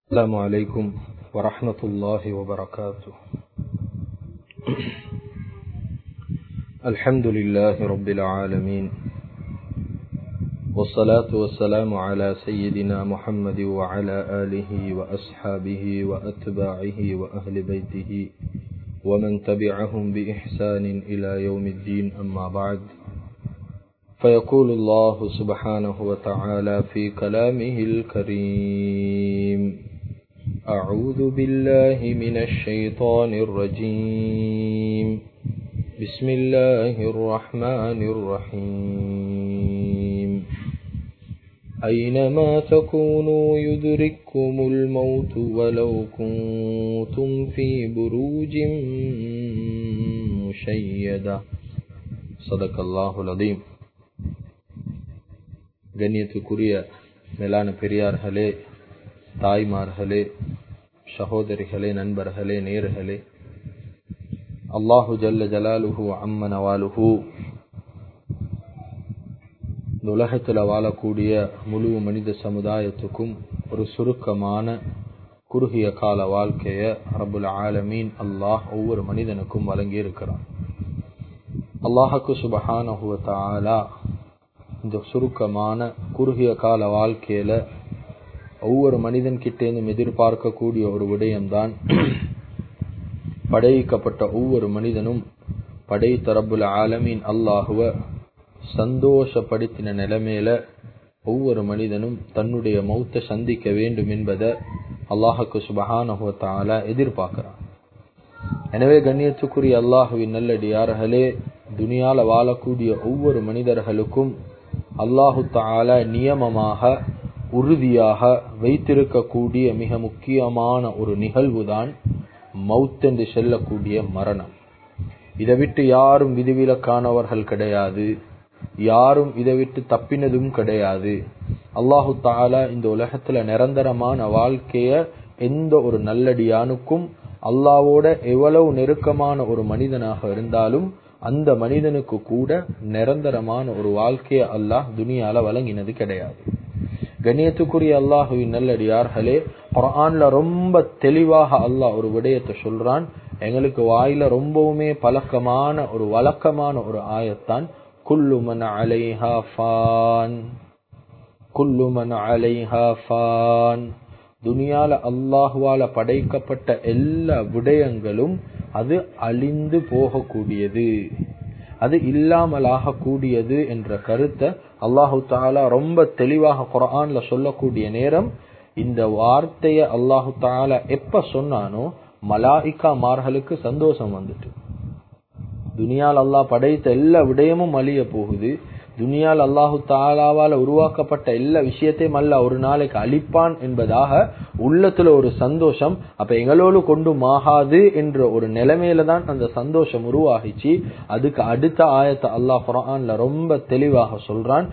السلام عليكم ورحمة الله وبركاته الحمد لله رب العالمين والصلاة والسلام على سيدنا محمد وعلى آله وأصحابه وأتباعه وأهل بيته ومن تبعهم بإحسان إلى يوم الدين أما بعد فيقول الله سبحانه وتعالى في كلامه الكريم أعوذ بالله من الشيطان الرجيم بسم الله الرحمن الرحيم أينما تكونوا يدرككم الموت ولو كنتم في بروج مشيدة صدق الله العظيم கண்ணியத்துக்குரிய மேலான பெரியார்களே தாய்மார்களே சகோதரிகளே நண்பர்களே நேர்களே அல்லாஹு ஜல்ல ஜலாலுஹு அம்ம நவாலுஹு இந்த உலகத்தில் வாழக்கூடிய முழு மனித சமுதாயத்துக்கும் ஒரு சுருக்கமான குறுகிய கால வாழ்க்கைய ரபுல் ஆலமீன் அல்லாஹ் ஒவ்வொரு மனிதனுக்கும் வழங்கி இருக்கிறான் அல்லாஹுக்கு சுபஹானஹுவத்தாலா இந்த சுருக்கமான குறுகிய கால வாழ்க்கையில ஒவ்வொரு மனிதன் கிட்டேந்தும் எதிர்பார்க்கக்கூடிய ஒரு விடயம்தான் படைக்கப்பட்ட ஒவ்வொரு மனிதனும் படை தரப்புல ஆலமீன் அல்லாஹுவ சந்தோஷப்படுத்தின நிலைமையில ஒவ்வொரு மனிதனும் தன்னுடைய மௌத்தை சந்திக்க வேண்டும் என்பதை அல்லாஹுக்கு சுபஹானஹுவத்தால எதிர்பார்க்கிறான் எனவே கண்ணியத்துக்குரிய அல்லாஹுவின் நல்லடியார்களே துனியால வாழக்கூடிய ஒவ்வொரு மனிதர்களுக்கும் அல்லாஹு தால நியமமாக உறுதியாக வைத்திருக்கக்கூடிய மிக முக்கியமான ஒரு நிகழ்வுதான் மவுத் என்று செல்லக்கூடிய மரணம் இதை விட்டு யாரும் விதிவிலக்கானவர்கள் கிடையாது யாரும் இதை விட்டு தப்பினதும் கிடையாது அல்லாஹு தாலா இந்த உலகத்துல நிரந்தரமான வாழ்க்கைய எந்த ஒரு நல்லடியானுக்கும் அல்லாவோட எவ்வளவு நெருக்கமான ஒரு மனிதனாக இருந்தாலும் அந்த மனிதனுக்கு கூட நிரந்தரமான ஒரு வாழ்க்கையை அல்லாஹ் துனியால வழங்கினது கிடையாது கண்ணியத்துக்குரிய அல்லாஹுவின் நல்லடியார்களே குரான்ல ரொம்ப தெளிவாக அல்லாஹ் ஒரு விடயத்தை சொல்றான் எங்களுக்கு வாயில ரொம்பவுமே பழக்கமான ஒரு வழக்கமான ஒரு ஆயத்தான் குல்லுமன் அலைஹா ஃபான் குல்லுமன் அலைஹா ஃபான் துனியால அல்லாஹுவால படைக்கப்பட்ட எல்லா விடயங்களும் அது அழிந்து போகக்கூடியது அது இல்லாமலாக கூடியது என்ற கருத்தை அல்லாஹு தாலா ரொம்ப தெளிவாக குரான்ல சொல்லக்கூடிய நேரம் இந்த வார்த்தைய அல்லாஹு தாலா எப்ப சொன்னானோ மலாய்க்கா மார்களுக்கு சந்தோஷம் வந்துட்டு துனியால் அல்லாஹ் படைத்த எல்லா விடயமும் அழிய போகுது துனியால் அல்லாஹு தாலாவால உருவாக்கப்பட்ட எல்லா விஷயத்தையும் அல்ல ஒரு நாளைக்கு அழிப்பான் என்பதாக உள்ளத்துல ஒரு சந்தோஷம் அப்ப எங்களோடு கொண்டு மாகாது என்ற ஒரு நிலைமையில தான் அந்த சந்தோஷம் உருவாகிச்சு அதுக்கு அடுத்த ஆயத்தை அல்லாஹ் குரான்ல ரொம்ப தெளிவாக சொல்றான்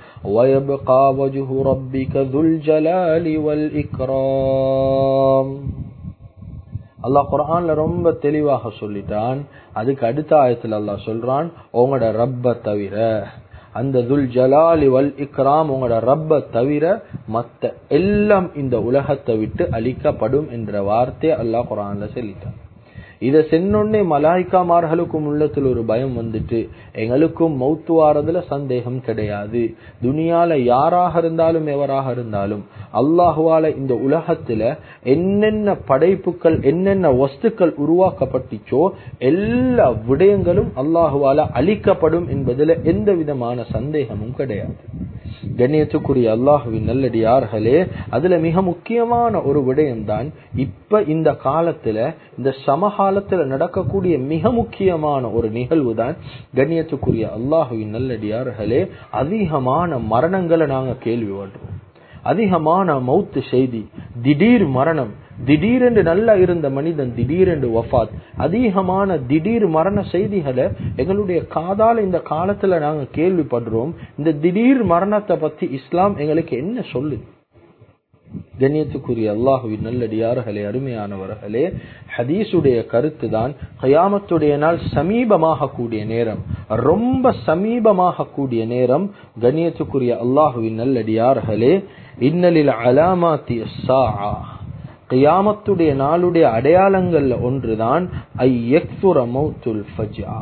அல்லாஹ் குரான்ல ரொம்ப தெளிவாக சொல்லிட்டான் அதுக்கு அடுத்த ஆயத்துல அல்லாஹ் சொல்றான் உங்களோட ரப்ப தவிர அந்த துல் ஜலாலி வல் இக்ராம் உங்களோட ரப்ப தவிர மத்த எல்லாம் இந்த உலகத்தை விட்டு அழிக்கப்படும் என்ற வார்த்தை அல்லாஹ் குரான்ல சொல்லிட்டான் இத சென்னொன்னே மலாய்க்காமார்களுக்கும் உள்ளத்துல ஒரு பயம் வந்துட்டு எங்களுக்கும் மௌத்து வாரதுல சந்தேகம் கிடையாது துனியால யாராக இருந்தாலும் எவராக இருந்தாலும் அல்லாஹுவால இந்த உலகத்துல என்னென்ன படைப்புகள் என்னென்ன வஸ்துக்கள் உருவாக்கப்பட்டுச்சோ எல்லா விடயங்களும் அல்லாஹுவால அழிக்கப்படும் என்பதுல எந்த விதமான சந்தேகமும் கிடையாது கண்ணியத்துக்குரிய அல்லாஹுவின் நல்லடியார்களே அதுல மிக முக்கியமான ஒரு விடயம்தான் இப்ப இந்த காலத்துல இந்த சமகாலத்துல நடக்கக்கூடிய மிக முக்கியமான ஒரு நிகழ்வு தான் கண்ணியத்துக்குரிய அல்லாஹுவின் நல்லடியார்களே அதிகமான மரணங்களை நாங்க கேள்விப்படுறோம் அதிகமான மௌத்து செய்தி திடீர் மரணம் திடீரென்று நல்லா இருந்த மனிதன் திடீரென்று வஃபாத் அதிகமான திடீர் மரண செய்திகளை எங்களுடைய காதால இந்த காலத்துல நாங்க கேள்விப்படுறோம் இந்த திடீர் மரணத்தை பத்தி இஸ்லாம் எங்களுக்கு என்ன சொல்லுது கண்ணியத்துக்குரிய அல்லாஹுவின் நல்லடியார்களே அருமையானவர்களே ஹதீஸுடைய கருத்து தான் கயாமத்துடைய நாள் சமீபமாக கூடிய நேரம் ரொம்ப சமீபமாக கூடிய நேரம் கண்ணியத்துக்குரிய அல்லாஹுவின் நல்லடியார்களே இன்னலில் அலாமாத்தி கியாமத்துடைய நாளுடைய அடையாளங்கள்ல ஒன்றுதான் ஐ யக்ஃபுர மௌத்துல் ஃபஜா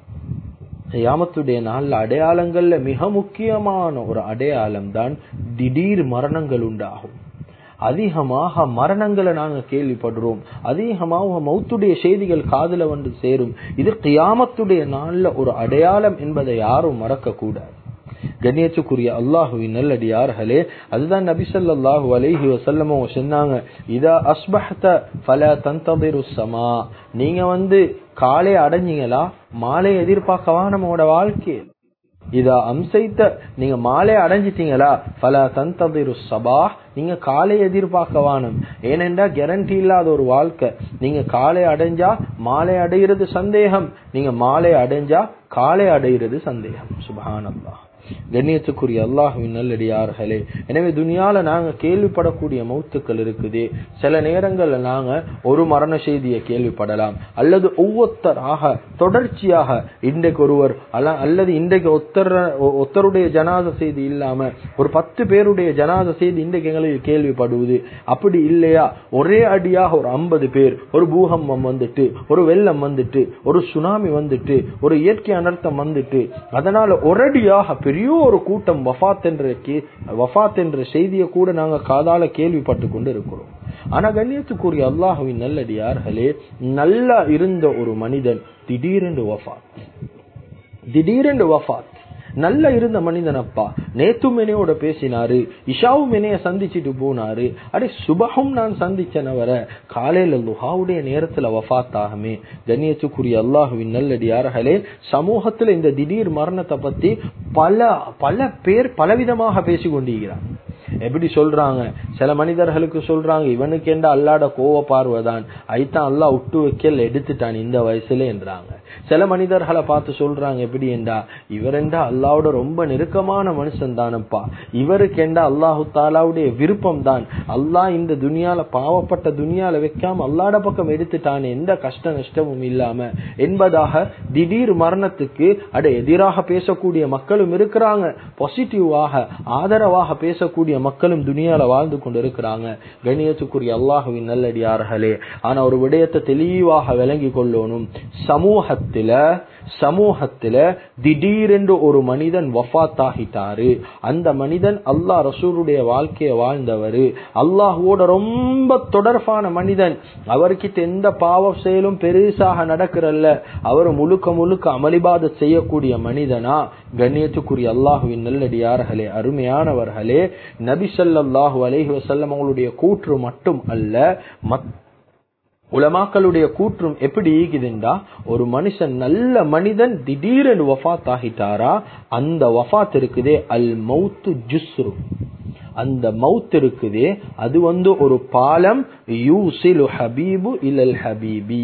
கியாமத்துடைய நாள்ல அடையாளங்கள்ல மிக முக்கியமான ஒரு அடையாளம் தான் திடீர் மரணங்கள் உண்டாகும் அதிகமாக மரணங்களை நாங்க கேள்விப்படுறோம் அதிகமாக மௌத்துடைய செய்திகள் காதுல வந்து சேரும் இது கியாமத்துடைய நாள்ல ஒரு அடையாளம் என்பதை யாரும் மறக்க கூடாது கண்ணியத்துக்குரிய அல்லாஹுவின் நல்லடியார்களே அதுதான் நபி ஸல்லல்லாஹு அலைஹி வஸல்லம் அவங்க சொன்னாங்க இதா அஸ்பஹத ஃபலா தந்ததிரு ஸமா நீங்க வந்து காலை அடைஞ்சீங்களா மாலை எதிர்பார்க்கவா நம்மளோட வாழ்க்கையில் இதா அம்சைத்த நீங்க மாலை அடைஞ்சிட்டீங்களா பல தந்ததிரு சபா நீங்க காலை எதிர்பார்க்க வானம் ஏனென்றா கேரண்டி இல்லாத ஒரு வாழ்க்கை நீங்க காலை அடைஞ்சா மாலை அடைகிறது சந்தேகம் நீங்க மாலை அடைஞ்சா காலை அடைகிறது சந்தேகம் சுபஹானல்லா கண்ணியத்துக்குரிய அல்லாஹுவின் நல்லடியார்களே எனவே துனியால நாங்க கேள்விப்படக்கூடிய மௌத்துக்கள் இருக்குது சில நேரங்கள்ல நாங்க ஒரு மரண செய்தியை கேள்விப்படலாம் அல்லது ஒவ்வொருத்தராக தொடர்ச்சியாக இன்றைக்கு ஒருவர் அல்ல அல்லது இன்றைக்கு ஒத்தர் ஒத்தருடைய ஜனாத செய்தி இல்லாம ஒரு பத்து பேருடைய ஜனாத செய்தி இன்றைக்கு எங்களுக்கு கேள்விப்படுவது அப்படி இல்லையா ஒரே அடியாக ஒரு ஐம்பது பேர் ஒரு பூகம்பம் வந்துட்டு ஒரு வெள்ளம் வந்துட்டு ஒரு சுனாமி வந்துட்டு ஒரு இயற்கை அனர்த்தம் வந்துட்டு அதனால ஒரடியாக பெரிய ஒரு கூட்டம் வஃத் என்ற வஃத் என்ற செய்தியை கூட நாங்க காதால கேள்விப்பட்டு கொண்டு இருக்கிறோம் ஆனா கண்ணியத்துக்குரிய அல்லாஹுவின் நல்லடியார்களே நல்லா இருந்த ஒரு மனிதன் திடீரென்று வஃத் திடீரென்று வஃத் நல்ல இருந்த மனிதன் அப்பா நேத்தும் என்னையோட பேசினாரு இஷாவும் என்னைய சந்திச்சுட்டு போனாரு அடே சுபகம் நான் சந்திச்சனவர காலையில லுஹாவுடைய நேரத்துல வஃத்தாகமே கண்ணியத்துக்குரிய அல்லாஹுவின் நல்லடியார்களே சமூகத்துல இந்த திடீர் மரணத்தை பத்தி பல பல பேர் பலவிதமாக பேசி கொண்டிருக்கிறார் எப்படி சொல்றாங்க சில மனிதர்களுக்கு சொல்றாங்க இவனுக்கு என்ற அல்லாட கோவ பார்வைதான் ஐத்தான் அல்லா விட்டு வைக்கல் எடுத்துட்டான் இந்த வயசுல என்றாங்க சில மனிதர்களை பார்த்து சொல்றாங்க எப்படி என்றா இவர் என்றா அல்லாவோட ரொம்ப நெருக்கமான மனுஷன் தானப்பா இவருக்கு என்றா அல்லாஹு தாலாவுடைய விருப்பம் தான் அல்லாஹ் இந்த துனியால பாவப்பட்ட துனியால வைக்காம அல்லாட பக்கம் எடுத்துட்டான் எந்த கஷ்ட நஷ்டமும் இல்லாம என்பதாக திடீர் மரணத்துக்கு அட எதிராக பேசக்கூடிய மக்களும் இருக்கிறாங்க பாசிட்டிவாக ஆதரவாக பேசக்கூடிய மக்களும் துனியால வாழ்ந்து கொண்டு இருக்கிறாங்க கணியத்துக்குரிய அல்லாஹுவின் நல்லடியார்களே ஆனா ஒரு விடயத்தை தெளிவாக விளங்கி கொள்ளணும் சமூகத்தில சமூகத்தில திடீரென்று ஒரு மனிதன் வஃத்தாகிட்டாரு அந்த மனிதன் அல்லாஹ் ரசூலுடைய வாழ்க்கையை வாழ்ந்தவர் அல்லாஹுவோட ரொம்ப தொடர்பான மனிதன் அவர்கிட்ட எந்த பாவ செயலும் பெருசாக நடக்கிறல்ல அவர் முழுக்க முழுக்க அமளிபாத செய்யக்கூடிய மனிதனா கண்ணியத்துக்குரிய அல்லாஹுவின் நல்லடியார்களே அருமையானவர்களே நபி ஸல்லல்லாஹு அலைஹி வஸல்லம் அவங்களுடைய கூற்று மட்டும் அல்ல உலமாக்களுடைய கூற்றும் எப்படி ஈகுதுண்டா ஒரு மனுஷன் நல்ல மனிதன் திடீரென்று வஃத் ஆகிட்டாரா அந்த வஃத் இருக்குதே அல் மௌத்து ஜுஸ்ரு அந்த மவுத் இருக்குதே அது வந்து ஒரு பாலம் யூசிலு ஹபீபு இலல் ஹபீபி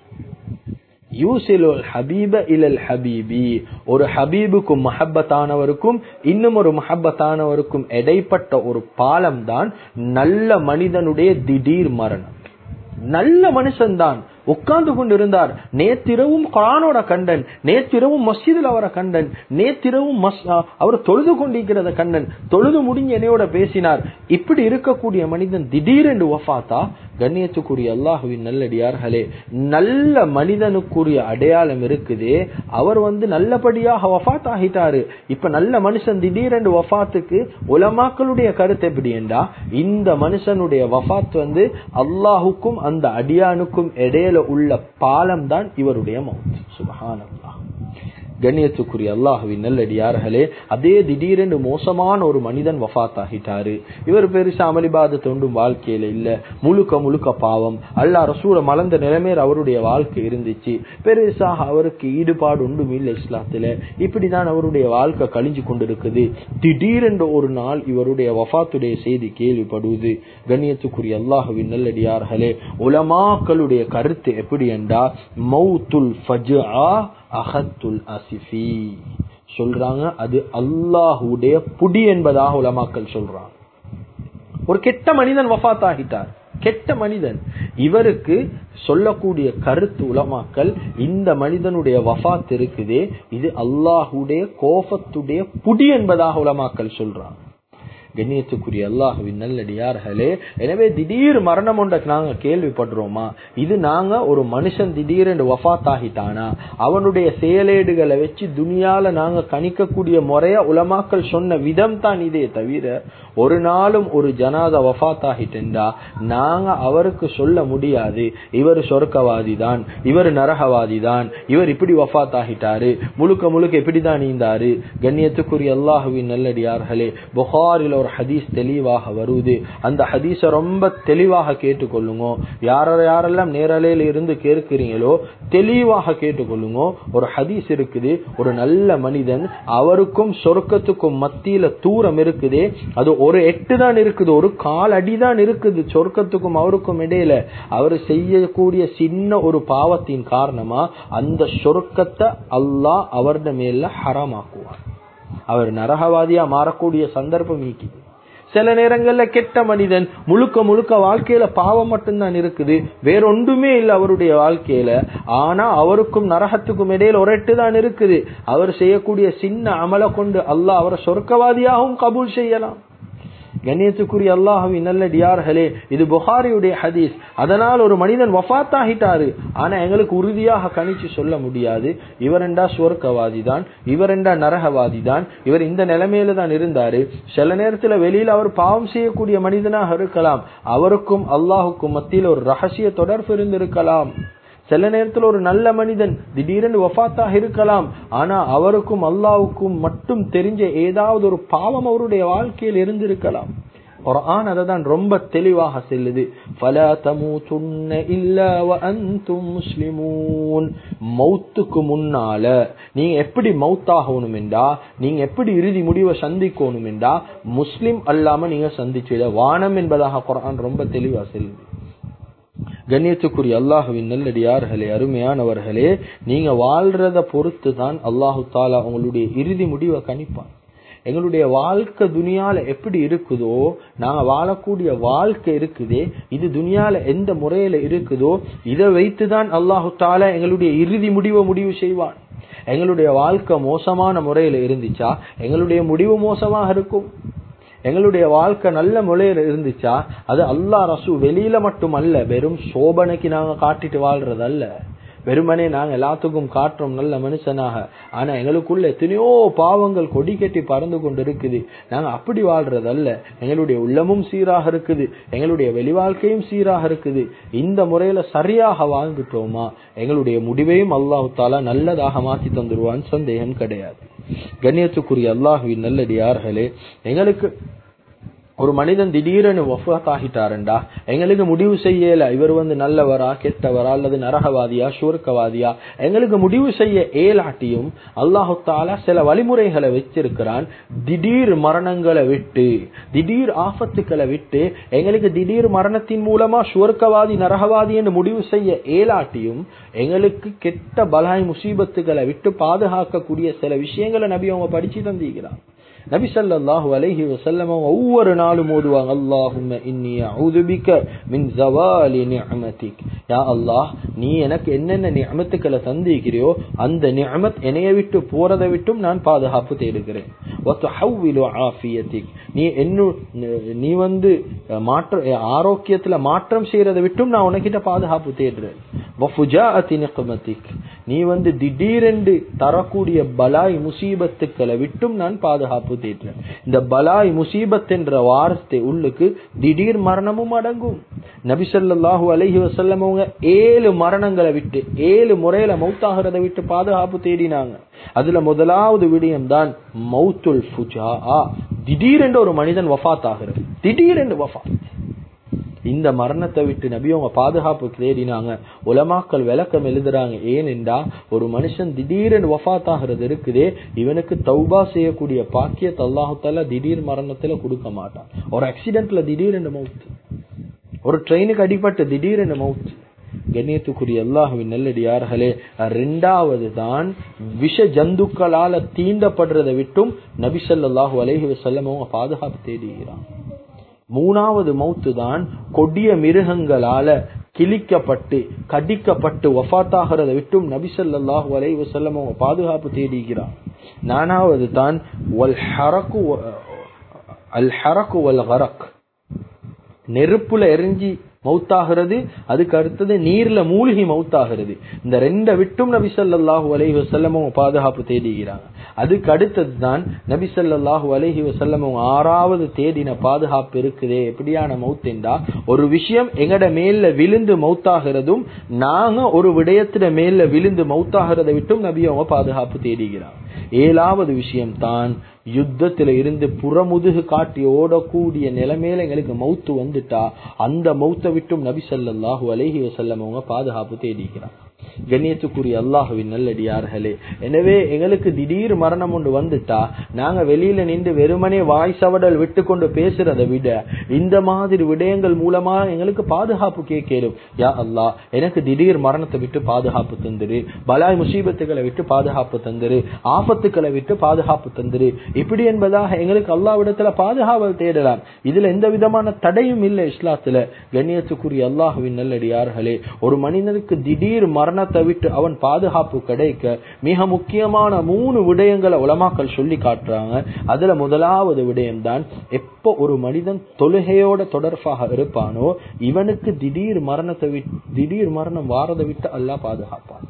யூசிலு ஹபீப இலல் ஹபீபி ஒரு ஹபீபுக்கும் மஹப்பத்தானவருக்கும் இன்னும் ஒரு மஹப்பத்தானவருக்கும் இடைப்பட்ட ஒரு பாலம் தான் நல்ல மனிதனுடைய திடீர் மரணம் நல்ல மனுஷன்தான் உட்கார்ந்து கொண்டிருந்தார் நேத்திரவும் குரானோட கண்டன் நேத்திரவும் மஸ்ஜிதில் அவரை கண்டன் நேத்திரவும் அவர் தொழுது கொண்டிருக்கிறத கண்டன் தொழுது முடிஞ்ச என்னையோட பேசினார் இப்படி இருக்கக்கூடிய மனிதன் திடீரென்று வஃபாத்தா கண்ணியத்துக்குரிய அல்லாஹுவின் நல்லடியார்களே நல்ல மனிதனுக்குரிய அடையாளம் இருக்குதே அவர் வந்து நல்லபடியாக வஃத் ஆகிட்டாரு இப்ப நல்ல மனுஷன் திடீரென்று வஃத்துக்கு உலமாக்களுடைய கருத்து எப்படி என்றா இந்த மனுஷனுடைய வஃத் வந்து அல்லாஹுக்கும் அந்த அடியானுக்கும் இடையில உள்ள பாலம் தான் இவருடைய மவுத் சுபஹானல்லா கண்ணியத்துக்குரிய அல்லாஹுவின் நல்லடியார்களே அதே திடீரென்று மோசமான ஒரு மனிதன் வஃத் ஆகிட்டாரு இவர் பெருசா அமளிபாத தோண்டும் வாழ்க்கையில இல்ல முழுக்க முழுக்க பாவம் அல்லா ரசூல மலர்ந்த நிலைமையில் அவருடைய வாழ்க்கை இருந்துச்சு பெருசாக அவருக்கு ஈடுபாடு ஒன்றும் இல்லை இஸ்லாத்துல இப்படிதான் அவருடைய வாழ்க்கை கழிஞ்சு கொண்டிருக்குது திடீரென்று ஒரு நாள் இவருடைய வஃத்துடைய செய்தி கேள்விப்படுவது கண்ணியத்துக்குரிய அல்லாஹுவின் நல்லடியார்களே உலமாக்களுடைய கருத்து எப்படி என்றா மௌத்துல் ஃபஜ்ஆ அகத்துல் அசிஃபி சொல்றாங்க அது அல்லாஹுடைய புடி என்பதாக உலமாக்கள் சொல்றாங்க ஒரு கெட்ட மனிதன் வஃத் ஆகிட்டார் கெட்ட மனிதன் இவருக்கு சொல்லக்கூடிய கருத்து உலமாக்கல் இந்த மனிதனுடைய வஃத் இருக்குதே இது அல்லாஹுடைய கோபத்துடைய புடி என்பதாக உலமாக்கல் சொல்றாங்க கண்ணியத்துக்குரிய அல்லாஹுவின் நல்லடியார்களே எனவே திடீர் மரணம் ஒன்றை நாங்க கேள்விப்படுறோமா இது நாங்க ஒரு மனுஷன் திடீரென்று வஃத் ஆகிட்டானா அவனுடைய செயலேடுகளை வச்சு துனியால நாங்க கணிக்கக்கூடிய முறைய உலமாக்கள் சொன்ன விதம் தான் இதே தவிர ஒரு நாளும் ஒரு ஜனாத வஃத் ஆகிட்டா நாங்க அவருக்கு சொல்ல முடியாது இவர் சொர்க்கவாதி தான் இவர் நரகவாதி தான் இவர் இப்படி வஃத் ஆகிட்டாரு முழுக்க முழுக்க இப்படிதான் நீந்தாரு கண்ணியத்துக்குரிய அல்லாஹுவின் நல்லடியார்களே புகாரில் ஒரு ஹதீஸ் தெளிவாக வருது அந்த ஹதீஸ ரொம்ப தெளிவாக கேட்டுக்கொள்ளுங்க யார யாரெல்லாம் நேரலையில இருந்து கேட்கிறீங்களோ தெளிவாக கேட்டுக்கொள்ளுங்க ஒரு ஹதீஸ் இருக்குது ஒரு நல்ல மனிதன் அவருக்கும் சொர்க்கத்துக்கும் மத்தியில தூரம் இருக்குதே அது ஒரு எட்டு தான் இருக்குது ஒரு கால் அடி தான் இருக்குது சொர்க்கத்துக்கும் அவருக்கும் இடையில அவர் செய்யக்கூடிய சின்ன ஒரு பாவத்தின் காரணமா அந்த சொர்க்கத்தை அல்லாஹ் அவருடைய மேல ஹராமாக்குவார் அவர் நரகவாதியா மாறக்கூடிய சந்தர்ப்பம் நீக்கிது சில நேரங்கள்ல கெட்ட மனிதன் முழுக்க முழுக்க வாழ்க்கையில பாவம் மட்டும்தான் இருக்குது வேற ஒன்றுமே இல்லை அவருடைய வாழ்க்கையில ஆனா அவருக்கும் நரகத்துக்கும் இடையில ஒரெட்டு தான் இருக்குது அவர் செய்யக்கூடிய சின்ன அமலை கொண்டு அல்லாஹ் அவரை சொர்க்கவாதியாகவும் கபூல் செய்யலாம் கண்ணியத்துக்குரிய அல்லாஹுவின் நல்லடியார்களே இது புகாரியுடைய ஹதீஸ் அதனால் ஒரு மனிதன் வஃத்தாகிட்டாரு ஆனா எங்களுக்கு உறுதியாக கணிச்சு சொல்ல முடியாது இவரெண்டா சுவர்க்கவாதி தான் இவரெண்டா நரகவாதி தான் இவர் இந்த நிலைமையில தான் இருந்தாரு சில நேரத்துல வெளியில அவர் பாவம் செய்யக்கூடிய மனிதனாக இருக்கலாம் அவருக்கும் அல்லாஹுக்கும் மத்தியில் ஒரு ரகசிய தொடர்பு இருந்திருக்கலாம் சில நேரத்தில் ஒரு நல்ல மனிதன் திடீரென்று வஃத்தாக இருக்கலாம் ஆனா அவருக்கும் அல்லாவுக்கும் மட்டும் தெரிஞ்ச ஏதாவது ஒரு பாவம் அவருடைய வாழ்க்கையில் இருந்திருக்கலாம் ஒரு ஆண் அதை தான் ரொம்ப தெளிவாக செல்லுது ஃபலா தமூதுன்ன இல்லா வஅன்தும் முஸ்லிமூன் மௌத்துக்கு முன்னால நீங்க எப்படி மௌத்தாகணும் என்றா நீங்க எப்படி இறுதி முடிவை சந்திக்கணும் என்றா முஸ்லிம் அல்லாம நீங்க சந்திச்சிட வானம் என்பதாக குரான் ரொம்ப தெளிவா செல்லுது கண்ணியத்துக்குரிய அல்லாஹுவின் நல்லடியார்களே அருமையானவர்களே நீங்க வாழ்றத பொறுத்து தான் அல்லாஹு தாலா உங்களுடைய இறுதி முடிவை கணிப்பான் எங்களுடைய வாழ்க்கை துனியால எப்படி இருக்குதோ நாங்க வாழக்கூடிய வாழ்க்கை இருக்குதே இது துனியால எந்த முறையில இருக்குதோ இதை வைத்துதான் அல்லாஹு தாலா எங்களுடைய இறுதி முடிவை முடிவு செய்வான் எங்களுடைய வாழ்க்கை மோசமான முறையில இருந்துச்சா எங்களுடைய முடிவு மோசமாக இருக்கும் எங்களுடைய வாழ்க்கை நல்ல முறையில இருந்துச்சா அது அல்லா ரசூ வெளியில மட்டும் அல்ல வெறும் சோபனைக்கு நாங்க காட்டிட்டு வாழ்றது அல்ல வெறுமனே நாங்க எல்லாத்துக்கும் காட்டுறோம் நல்ல மனுஷனாக ஆனா எங்களுக்குள்ள எத்தனையோ பாவங்கள் கொடி கட்டி பறந்து கொண்டு இருக்குது நாங்க அப்படி வாழ்றது அல்ல எங்களுடைய உள்ளமும் சீராக இருக்குது எங்களுடைய வெளி வாழ்க்கையும் சீராக இருக்குது இந்த முறையில சரியாக வாழ்ந்துட்டோமா எங்களுடைய முடிவையும் அல்லாஹு தாலா நல்லதாக மாற்றி தந்துருவான் சந்தேகம் கிடையாது கண்ணியத்துக்குரிய அல்லாஹுவின் நல்லடியார்களே எங்களுக்கு ஒரு மனிதன் திடீரென வஃத் ஆகிட்டாருண்டா எங்களுக்கு முடிவு செய்யல இவர் வந்து நல்லவரா கெட்டவரா அல்லது நரகவாதியா சுவர்க்கவாதியா எங்களுக்கு முடிவு செய்ய ஏலாட்டியும் அல்லாஹு தாலா சில வழிமுறைகளை வச்சிருக்கிறான் திடீர் மரணங்களை விட்டு திடீர் ஆபத்துக்களை விட்டு எங்களுக்கு திடீர் மரணத்தின் மூலமா சுவர்க்கவாதி நரகவாதி என்று முடிவு செய்ய ஏலாட்டியும் எங்களுக்கு கெட்ட பலாய் முசீபத்துகளை விட்டு பாதுகாக்கக்கூடிய சில விஷயங்களை நபி அவங்க படிச்சு தந்திக்கிறான் நபி ஸல்லல்லாஹு அலைஹி வஸல்லம் ஒவ்வொரு நாளும் ஓதுவாங்க அல்லாஹும்ம இன்னி அஊது பிக மின் ஜவாலி நிஅமதிக் யா அல்லாஹ் நீ எனக்கு என்னென்ன நிஅமத்துக்களை தந்திருக்கிறியோ அந்த நிஅமத் என்னைய விட்டு போறதை விட்டும் நான் பாதுகாப்பு தேடுகிறேன் வ துஹவ்விலு ஆஃபியதிக் நீ என்ன நீ வந்து மாற்ற ஆரோக்கியத்துல மாற்றம் செய்யறதை விட்டும் நான் உனக்கிட்ட பாதுகாப்பு தேடுறேன் வ ஃபுஜாஅத்தி நிக்மதிக் நீ வந்து திடீரென்று தரக்கூடிய பலாய் முசீபத்துக்களை விட்டும் நான் பாதுகாப்பு தேடுறேன் இந்த பலாய் முசீபத் என்ற வார்த்தை உள்ளுக்கு திடீர் மரணமும் அடங்கும் நபிசல்லாஹு அலஹி வசல்லம் அவங்க ஏழு மரணங்களை விட்டு ஏழு முறையில மௌத்தாகிறத விட்டு பாதுகாப்பு தேடினாங்க அதுல முதலாவது விடயம் தான் மௌத்துல் ஃபுஜா திடீரென்று ஒரு மனிதன் வஃத் ஆகிறது திடீரென்று வஃத் இந்த மரணத்தை விட்டு நபி அவங்க பாதுகாப்பு தேடினாங்க உலமாக்கள் விளக்கம் எழுதுறாங்க ஏனென்றா ஒரு மனுஷன் திடீரென்று வஃத் ஆகிறது இருக்குதே இவனுக்கு தௌபா செய்யக்கூடிய பாக்கியத்தை அல்லாஹால திடீர் மரணத்துல கொடுக்க மாட்டான் ஒரு ஆக்சிடென்ட்ல திடீரென்று மவுத்து ஒரு ட்ரெயினுக்கு அடிபட்டு திடீரென்று மவுத்து கண்ணியத்துக்குரிய அல்லாஹுவின் நல்லடியார்களே ரெண்டாவது தான் விஷ ஜந்துக்களால தீண்டப்படுறதை விட்டும் நபிசல்லாஹு அலஹி வசல்லம் அவங்க பாதுகாப்பு தேடுகிறான் மூணாவது மௌத்து தான் கொடிய மிருகங்களால கிழிக்கப்பட்டு கடிக்கப்பட்டு வஃத்தாகிறத விட்டும் நபிசல்லாஹு அலை வசல்லம் அவங்க பாதுகாப்பு தேடுகிறார் நானாவது தான் அல் ஹரக் வல் கரக் நெருப்புல எரிஞ்சி மௌத்தாகிறது அதுக்கு அடுத்தது நீர்ல மூழ்கி மௌத்தாகிறது இந்த ரெண்டை விட்டும் நபி ஸல்லல்லாஹு அலைஹி வஸல்லம் அவங்க பாதுகாப்பு தேடிக்கிறாங்க அதுக்கு அடுத்தது தான் நபி ஸல்லல்லாஹு அலைஹி வஸல்லம் அவங்க ஆறாவது தேடின பாதுகாப்பு இருக்குதே எப்படியான மௌத்தேண்டா ஒரு விஷயம் எங்கட மேல விழுந்து மௌத்தாகிறதும் நாங்க ஒரு விடயத்திட மேல விழுந்து மௌத்தாகிறதை விட்டும் நபி அவங்க பாதுகாப்பு தேடிக்கிறாங்க ஏழாவது விஷயம் தான் யுத்தத்துல இருந்து புறமுதுகு காட்டி ஓடக்கூடிய நிலைமையில எங்களுக்கு மௌத்து வந்துட்டா அந்த மௌத்தை விட்டும் நபி ஸல்லல்லாஹு அலைஹி வஸல்லம் அவங்க பாதுகாப்பு தேடிக்கிறாங்க கண்ணியத்துக்குரிய அல்லாஹுவின் நல்லடியார்களே எனவே எங்களுக்கு திடீர் மரணம் ஒன்று வந்துட்டா நாங்க வெளியில நின்று வெறுமனே வாய் சவடல் விட்டு கொண்டு பேசுறதை விட இந்த மாதிரி விடயங்கள் மூலமா எங்களுக்கு பாதுகாப்பு கேட்கலும் யா அல்லாஹ் எனக்கு திடீர் மரணத்தை விட்டு பாதுகாப்பு தந்துரு பலாய் முசீபத்துகளை விட்டு பாதுகாப்பு தந்துரு ஆபத்துக்களை விட்டு பாதுகாப்பு தந்துரு இப்படி என்பதாக எங்களுக்கு அல்லாவிடத்துல பாதுகாவல் தேடலாம் இதுல எந்த விதமான தடையும் இல்லை இஸ்லாத்துல கண்ணியத்துக்குரிய அல்லாஹுவின் நல்லடியார்களே ஒரு மனிதனுக்கு திடீர் மரணத்தை விட்டு அவன் பாதுகாப்பு கிடைக்க மிக முக்கியமான மூணு விடயங்களை உலமாக்கள் சொல்லி காட்டுறாங்க அதுல முதலாவது விடயம் தான் எப்போ ஒரு மனிதன் தொழுகையோட தொடர்பாக இருப்பானோ இவனுக்கு திடீர் மரணத்தை விட்டு திடீர் மரணம் வாரதை விட்டு அல்லாஹ் பாதுகாப்பான்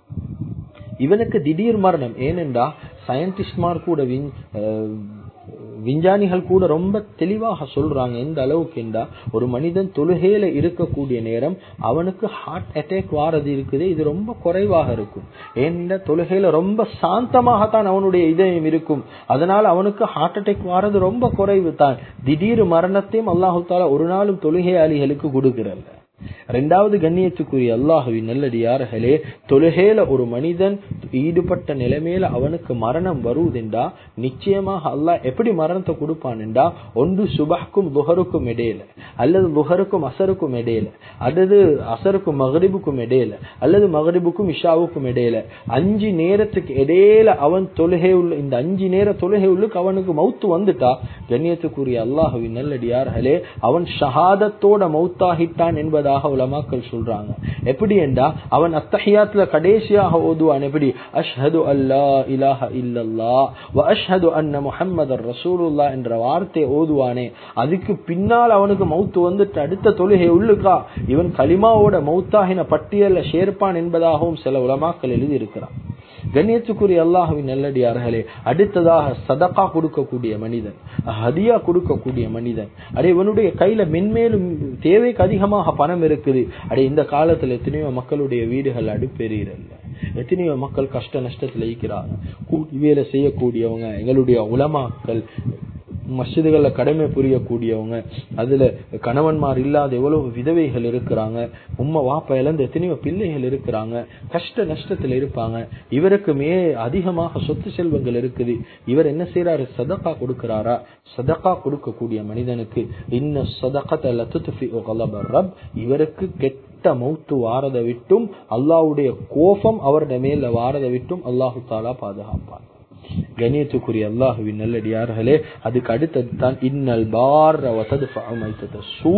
இவனுக்கு திடீர் மரணம் ஏனென்றா சயின்டிஸ்ட்மார் கூட விஞ்- அஹ் விஞ்ஞானிகள் கூட ரொம்ப தெளிவாக சொல்றாங்க எந்த அளவுக்கு என்றா ஒரு மனிதன் தொழுகையில இருக்கக்கூடிய நேரம் அவனுக்கு ஹார்ட் அட்டாக் வாரது இருக்குது இது ரொம்ப குறைவாக இருக்கும் ஏனென்றா தொழுகையில ரொம்ப சாந்தமாகத்தான் அவனுடைய இதயம் இருக்கும் அதனால அவனுக்கு ஹார்ட் அட்டாக் வாரது ரொம்ப குறைவு தான் திடீர் மரணத்தையும் அல்லாஹு தாலா ஒரு நாளும் தொழுகையாளிகளுக்கு கொடுக்கிறல்ல ரெண்டாவது கண்ணியத்துக்குரிய அல்லாஹுவின் நல்லடியார்களே தொழுகையில ஒரு மனிதன் ஈடுபட்ட நிலைமையில அவனுக்கு மரணம் வருவதென்றா நிச்சயமாக அல்லாஹ் எப்படி மரணத்தை கொடுப்பான்டா ஒன்று சுபஹ்க்கும் துஹருக்கும் இடையில அல்லது துஹருக்கும் அசருக்கும் இடையில அல்லது அசருக்கும் மகரிபுக்கும் இடையில அல்லது மகரிபுக்கும் இஷாவுக்கும் இடையில அஞ்சு நேரத்துக்கு இடையில அவன் தொழுகை உள்ள இந்த அஞ்சு நேர தொழுகை உள்ளுக்கு அவனுக்கு மௌத்து வந்துட்டா கண்ணியத்துக்குரிய அல்லாஹுவின் நல்லடியார்களே அவன் ஷஹாதத்தோட மௌத்தாகிட்டான் என்பதாக உலமாக்கள் சொல்றாங்க எப்படி என்றா அவன் அத்தஹியாத்துல கடைசியாக ஓதுவான் எப்படி அஷ்ஹது அல்லா இலாஹ இல்லல்லா வ அஷ்ஹது அன்ன முஹம்மதர் ரசூலுல்லா என்ற வார்த்தை ஓதுவானே அதுக்கு பின்னால் அவனுக்கு மௌத்து வந்துட்டு அடுத்த தொழுகை உள்ளுக்கா இவன் கலிமாவோட மௌத்தாகின பட்டியல்ல சேர்ப்பான் என்பதாகவும் சில உலமாக்கள் எழுதி இருக்கிறான் கண்ணியத்துக்குரிய அல்லாஹுவின் நல்லடியார்களே அடுத்ததாக சதக்கா கொடுக்கக்கூடிய மனிதன் ஹதியா கொடுக்கக்கூடிய மனிதன் அடே இவனுடைய கையில மென்மேலும் தேவைக்கு அதிகமாக பணம் இருக்குது அடே இந்த காலத்துல எத்தனையோ மக்களுடைய வீடுகள் அடுப்பெறியல எத்தனையோ மக்கள் கஷ்ட நஷ்டத்துல இருக்கிறாங்க கூலி வேலை செய்யக்கூடியவங்க எங்களுடைய உலமாக்கள் மஸ்ஜிதுகள்ல கடமை புரியக்கூடியவங்க அதுல கணவன்மார் இல்லாத எவ்வளவு விதவைகள் இருக்கிறாங்க உம்மை வாப்பா இழந்த எத்தனையோ பிள்ளைகள் இருக்கிறாங்க கஷ்ட நஷ்டத்துல இருப்பாங்க இவருக்கு மே அதிகமாக சொத்து செல்வங்கள் இருக்குது இவர் என்ன செய்யறாரு சதக்கா கொடுக்கிறாரா சதக்கா கொடுக்கக்கூடிய மனிதனுக்கு இன்ன சதக்கத்தை லத்துஃபி ரப் இவருக்கு கெட்ட மௌத்து வாரதை விட்டும் அல்லாஹ்வுடைய கோபம் அவருடைய மேல வாரதை விட்டும் அல்லாஹு தாலா பாதுகாப்பான் கணியத்துக்குரிய அல்லாஹுவின் நல்லடியார்களே அதுக்கு அடுத்தது தான் இன்னல் பார் சூ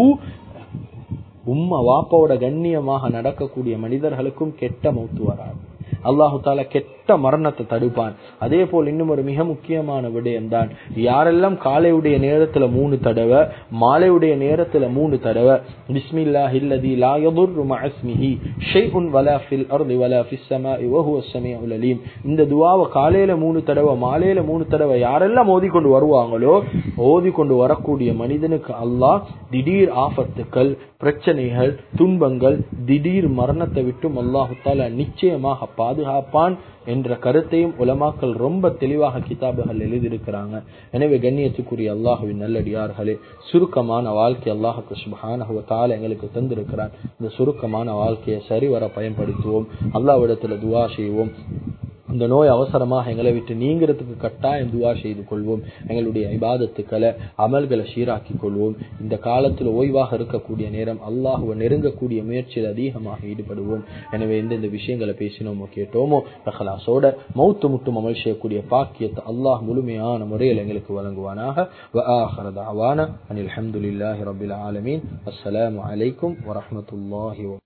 உம்மா வாப்பாவோட கண்ணியமாக நடக்கக்கூடிய மனிதர்களுக்கும் கெட்ட மௌத்து வராது அல்லாஹு தாலா கெட்ட மரணத்தை தடுப்பான் அதே போல் இன்னும் ஒரு மிக முக்கியமான விடயம் தான் யாரெல்லாம் காலையுடைய நேரத்துல மூணு தடவை மாலையுடைய நேரத்துல மூணு தடவை பிஸ்மில்லாஹி அல்லதி லா யதுர்ரு மஅஸ்மிஹி ஷைஉன் வலா ஃபில் அர்தி வலா ஃபிஸ் ஸமாஇ வஹுவ ஸமீஉல் அலீம் இந்த துஆவை காலையில மூணு தடவை மாலையில மூணு தடவை யாரெல்லாம் ஓதி கொண்டு வருவாங்களோ ஓதி கொண்டு வரக்கூடிய மனிதனுக்கு அல்லாஹ் திடீர் ஆபத்துக்கள் பிரச்சனைகள் துன்பங்கள் திடீர் மரணத்தை விட்டும் அல்லாஹு தாலா நிச்சயமாக பாதுகாப்பான் என்ற கருத்தையும் உலமாக்கள் ரொம்ப தெளிவாக கிதாபுகள் எழுதியிருக்கிறாங்க எனவே கண்ணியத்துக்குரிய அல்லாஹுவின் நல்லடியார்களே சுருக்கமான வாழ்க்கை அல்லாஹுக்கு சுபஹானஹுவ தால எங்களுக்கு தந்திருக்கிறான் இந்த சுருக்கமான வாழ்க்கையை சரிவர பயன்படுத்துவோம் அல்லாவிடத்துல துவா செய்வோம் இந்த நோய் அவசரமாக எங்களை விட்டு நீங்கிறதுக்கு கட்டாயம் துவா செய்து கொள்வோம் எங்களுடைய இபாதத்துக்களை அமல்களை சீராக்கிக் கொள்வோம் இந்த காலத்தில் ஓய்வாக இருக்கக்கூடிய நேரம் அல்லாஹுவை நெருங்கக்கூடிய முயற்சியில் அதிகமாக ஈடுபடுவோம் எனவே எந்தெந்த விஷயங்களை பேசினோமோ கேட்டோமோ ரஹலாசோட மௌத்து முட்டும் அமல் செய்யக்கூடிய பாக்கியத்தை அல்லாஹ் முழுமையான முறையில் எங்களுக்கு வழங்குவானாக அனில் அஹமதுல்லாஹி ரபில் ஆலமீன் அஸ்ஸலாமு அலைக்கும் வரஹமத்துல்லாஹி